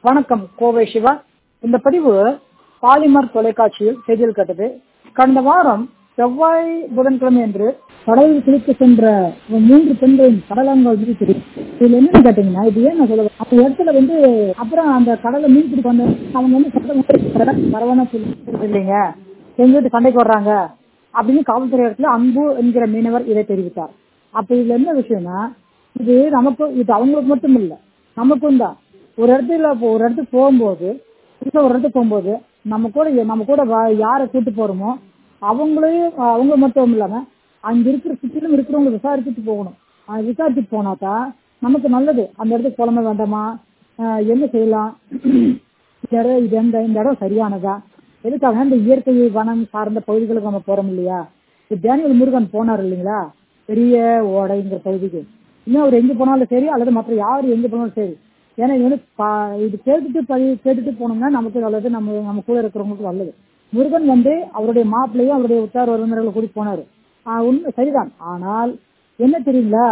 வணக்கம் கோவை சிவா இந்த பதிவு பாலிமர் தொலைக்காட்சியில் செய்தியில் கேட்டது கடந்த வாரம் செவ்வாய் புதன்கிழமை என்று கடலில் குளிக்க சென்ற மூன்று பெண்களின் சடலங்கள் வந்து தெரியும் இதுல என்னன்னு கேட்டீங்கன்னா இது ஏன் நான் சொல்ல அந்த இடத்துல வந்து அப்புறம் அந்த கடலை மீன் பிடிக்க வந்த அவங்க வந்து சட்டம் பரவான சொல்லி இல்லைங்க எங்க வீட்டு சண்டைக்கு வர்றாங்க அப்படின்னு காவல்துறை இடத்துல அன்பு என்கிற மீனவர் இதை தெரிவித்தார் அப்ப இதுல என்ன விஷயம்னா இது நமக்கு இது அவங்களுக்கு மட்டும் இல்ல நமக்கும் தான் ஒரு இடத்துல இப்போ ஒரு இடத்துக்கு போகும்போது புதுசா ஒரு இடத்துக்கு போகும்போது நம்ம கூட நம்ம கூட வ- யாரை கூட்டு போறோமோ அவங்களையும் அவங்க மட்டும் இல்லாம அங்க இருக்கிற சுற்றிலும் இருக்கிறவங்க விசாரிச்சுட்டு போகணும் அது விசாரிச்சுட்டு போனாதான் நமக்கு நல்லது அந்த இடத்துக்கு போலாமா வேண்டாமா ஆஹ் என்ன செய்யலாம் இந்த இடம் இது எந்த இந்த இடம் சரியானதா எதுக்காக இந்த இயற்கை வனம் சார்ந்த பகுதிகளுக்கு நம்ம போறோம் இல்லையா இப்ப டேனியல் முருகன் போனார் இல்லைங்களா பெரிய ஓடைங்கிற பகுதிக்கு இன்னும் அவர் எங்க போனாலும் சரி அல்லது மற்ற யார் எங்க போனாலும் சரி ஏன்னா இது வந்து பா- இது கேட்டுட்டு பதி கேட்டுட்டு போனோம்னா நமக்கு நல்லது நம்ம நம்ம கூட இருக்கிறவங்களுக்கு நல்லது முருகன் வந்து அவருடைய மாப்பிள்ளையும் அவருடைய உத்தார் உறவினர்களை கூட்டிட்டு போனாரு ஆஹ் உண்மை சரிதான் ஆனால் என்ன தெரியுங்களா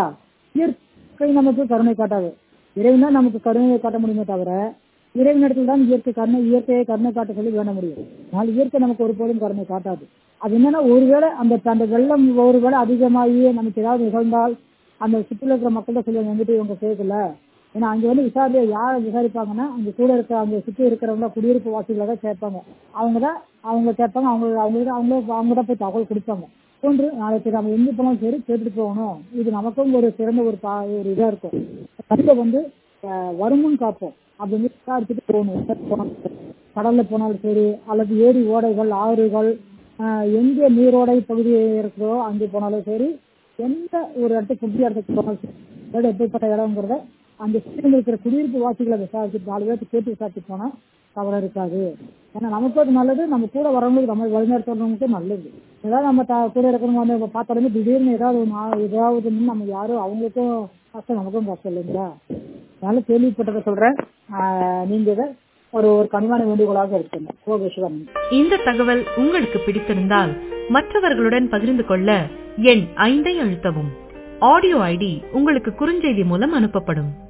இயற்கை நமக்கு கருணை காட்டாது இறைவன் தான் நமக்கு கருணை காட்ட முடியுமே தவிர இறைவனிடத்தில் தான் இயற்கை கருணை இயற்கையை கருணை காட்ட சொல்லி வேண்ட முடியும் ஆனால் இயற்கை நமக்கு ஒருபோதும் கருணை காட்டாது அது என்னன்னா ஒருவேளை அந்த அந்த வெள்ளம் ஒருவேளை அதிகமாகி நமக்கு ஏதாவது நிகழ்ந்தால் அந்த சுற்றில இருக்கிற மக்கள் தான் சொல்லுவாங்க எங்கிட்ட இவங்க சேர்க்கல ஏன்னா அங்க வந்து விசாரி யாரை விசாரிப்பாங்கன்னா அங்க கூட இருக்க அங்க சுற்றி இருக்கிறவங்க குடியிருப்பு வாசிகளை தான் சேர்ப்பாங்க அவங்க தான் அவங்க சேர்ப்பாங்க அவங்க அவங்க அவங்க அவங்க தான் போய் தகவல் கொடுப்பாங்க ஒன்று நாளைக்கு நம்ம எங்க போனாலும் சரி கேட்டுட்டு போகணும் இது நமக்கும் ஒரு சிறந்த ஒரு பா ஒரு இதா இருக்கும் கண்டிப்பா வந்து அஹ், வருமுன் காப்போம் அப்படின்னு விசாரிச்சுட்டு போகணும் எங்க போனாலும் சரி. கடல்ல போனாலும் சரி அல்லது ஏரி ஓடைகள் ஆறுகள் ஆஹ் எங்க நீரோடை பகுதி இருக்கிறதோ அங்கே போனாலும் சரி எந்த ஒரு இடத்துக்கு புதிய இடத்துக்கு போனாலும் சரி இடம் எப்படிப்பட்ட இடம்ங்கிறத அந்த சுற்றிலும் இருக்கிற குடியிருப்பு வாசிகளை விசாரிச்சுட்டு நாலு பேர்த்து கேட்டு விசாரிச்சுட்டு போனா தவறு இருக்காது ஏன்னா நமக்கு அது நல்லது நம்ம கூட வரவங்களுக்கு நம்ம வழிநடத்துறவங்களுக்கு நல்லது ஏதாவது நம்ம த- கூட இருக்கிறவங்க வந்து இப்ப பார்த்தாலுமே திடீர்னு ஏதாவது ஒண்ணு ஆ- ஏதாவது ஒண்ணு நம்ம யாரும் அவங்களுக்கும் கஷ்டம் நமக்கும் கஷ்டம் இல்லைங்களா அதனால கேள்விப்பட்டதை சொல்றேன் ஆஹ் நீங்க இதை ஒரு ஒரு கனிவான வேண்டுகோளாக இருக்குங்க கோபேஸ்வரன் இந்த தகவல் உங்களுக்கு பிடித்திருந்தால் மற்றவர்களுடன் பகிர்ந்து கொள்ள எண் ஐந்தை அழுத்தவும் ஆடியோ ஐடி உங்களுக்கு குறுஞ்செய்தி மூலம் அனுப்பப்படும்